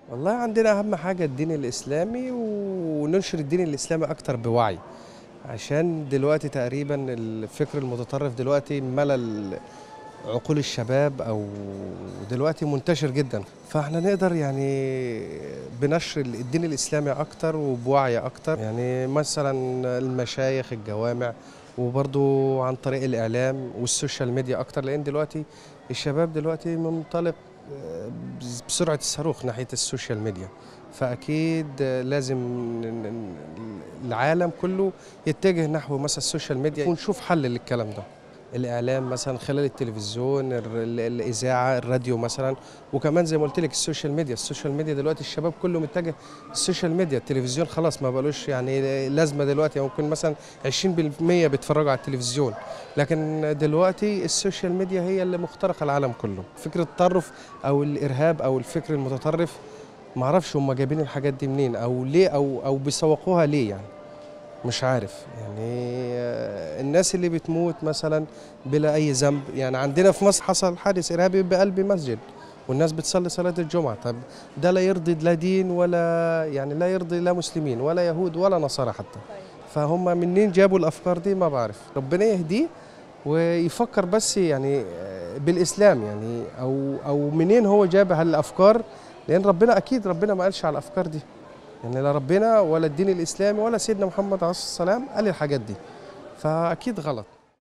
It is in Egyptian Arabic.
والله عندنا أهم حاجة الدين الإسلامي وننشر الدين الإسلامي أكتر بوعي عشان دلوقتي تقريبا الفكر المتطرف دلوقتي ملل عقول الشباب أو دلوقتي منتشر جدا فاحنا نقدر يعني بنشر الدين الإسلامي أكتر وبوعي أكتر يعني مثلا المشايخ الجوامع وبرضو عن طريق الإعلام والسوشيال ميديا أكتر لأن دلوقتي الشباب دلوقتي منطلق بسرعة الصاروخ ناحية السوشيال ميديا فأكيد لازم العالم كله يتجه نحو مثلا السوشيال ميديا ونشوف حل للكلام ده الإعلام مثلا خلال التلفزيون الإذاعة الراديو مثلا وكمان زي ما قلت لك السوشيال ميديا السوشيال ميديا دلوقتي الشباب كله متجه السوشيال ميديا التلفزيون خلاص ما بقالوش يعني لازمة دلوقتي ممكن مثلا 20% بيتفرجوا على التلفزيون لكن دلوقتي السوشيال ميديا هي اللي مخترقة العالم كله فكرة التطرف أو الإرهاب أو الفكر المتطرف ما اعرفش هم جايبين الحاجات دي منين او ليه او او بيسوقوها ليه يعني مش عارف يعني الناس اللي بتموت مثلا بلا اي ذنب يعني عندنا في مصر حصل حادث ارهابي بقلب مسجد والناس بتصلي صلاه الجمعه طب ده لا يرضي لا دين ولا يعني لا يرضي لا مسلمين ولا يهود ولا نصارى حتى فهم منين جابوا الافكار دي ما بعرف ربنا يهديه ويفكر بس يعني بالاسلام يعني او او منين هو جاب هالافكار لان ربنا اكيد ربنا ما قالش على الافكار دي يعني لا ربنا ولا الدين الاسلامي ولا سيدنا محمد عليه الصلاه والسلام قال الحاجات دي فاكيد غلط